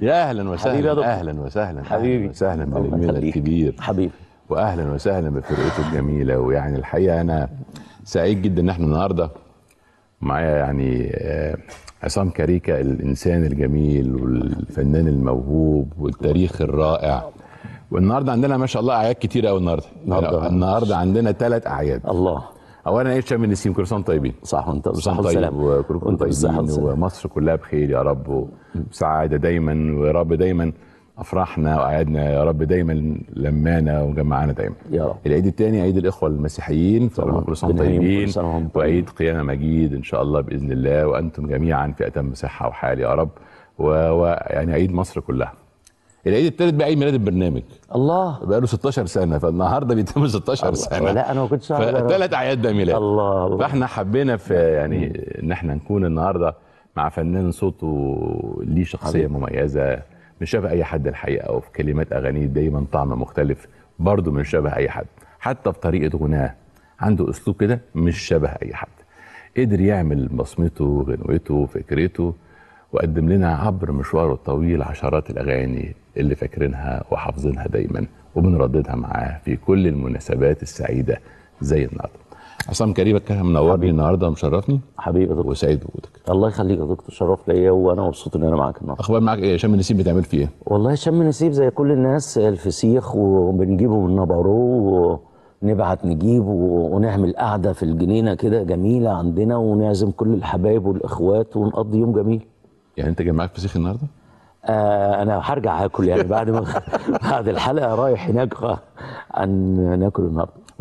يا اهلا حبيبي يا وسهلا دكتور. اهلا وسهلا حبيبي. أهلاً وسهلا الله بالنجم يخليك. الكبير حبيبي واهلا وسهلا بفرقته الجميله ويعني الحقيقه انا سعيد جدا ان احنا النهارده معايا يعني آه، عصام كاريكا الانسان الجميل والفنان الموهوب والتاريخ الرائع والنهارده عندنا ما شاء الله اعياد كتير قوي النهارده النهاردة. يعني النهارده عندنا ثلاث اعياد الله اولا عيد شم النسيم كل سنه وأنتم طيبين صح وانت كل سنه بالصحه وأنتم طيب والسلامه وكلكم وانت بالصحه طيبين والسلامه ومصر كلها بخير يا رب وسعاده دايما ويا رب دايما افراحنا واعيادنا يا رب دايما لمانا وجمعانا دايما يا رب العيد الثاني عيد الاخوه المسيحيين طبعاً. فكل سنه وأنتم بنهنيهم طيبين كل سنة وهم طيبين. وعيد قيامه مجيد ان شاء الله باذن الله وانتم جميعا في اتم صحه وحال يا رب ويعني عيد مصر كلها العيد الثالث بقى عيد ميلاد البرنامج الله بقى له 16 سنه فالنهارده بيتم 16 سنه لا انا ما كنتش أعرف. فثلاث اعياد بقى ميلاد الله الله فاحنا حبينا في يعني ان احنا نكون النهارده مع فنان صوته ليه شخصيه مميزه مش شبه اي حد الحقيقه وفي كلمات اغانيه دايما طعم مختلف برضه مش شبه اي حد حتى في طريقه غناه عنده اسلوب كده مش شبه اي حد قدر يعمل بصمته غنوته فكرته وقدم لنا عبر مشواره الطويل عشرات الاغاني اللي فاكرينها وحافظينها دايما وبنرددها معاه في كل المناسبات السعيده زي النهارده عصام كريم كان منورني النهارده ومشرفني حبيبي يا دكتور وسعيد بوجودك الله يخليك يا دكتور شرف ليا وانا مبسوط ان انا معاك النهارده اخبار معاك ايه شم النسيم بتعمل فيه ايه والله شم نسيب زي كل الناس الفسيخ وبنجيبه من نبروه ونبعت نجيب و- ونعمل قعده في الجنينه كده جميله عندنا ونعزم كل الحبايب والاخوات ونقضي يوم جميل يعني انت جاي معاك فسيخ النهارده آه انا هرجع اكل يعني بعد ما بعد الحلقه رايح هناك عن ناكل النهارده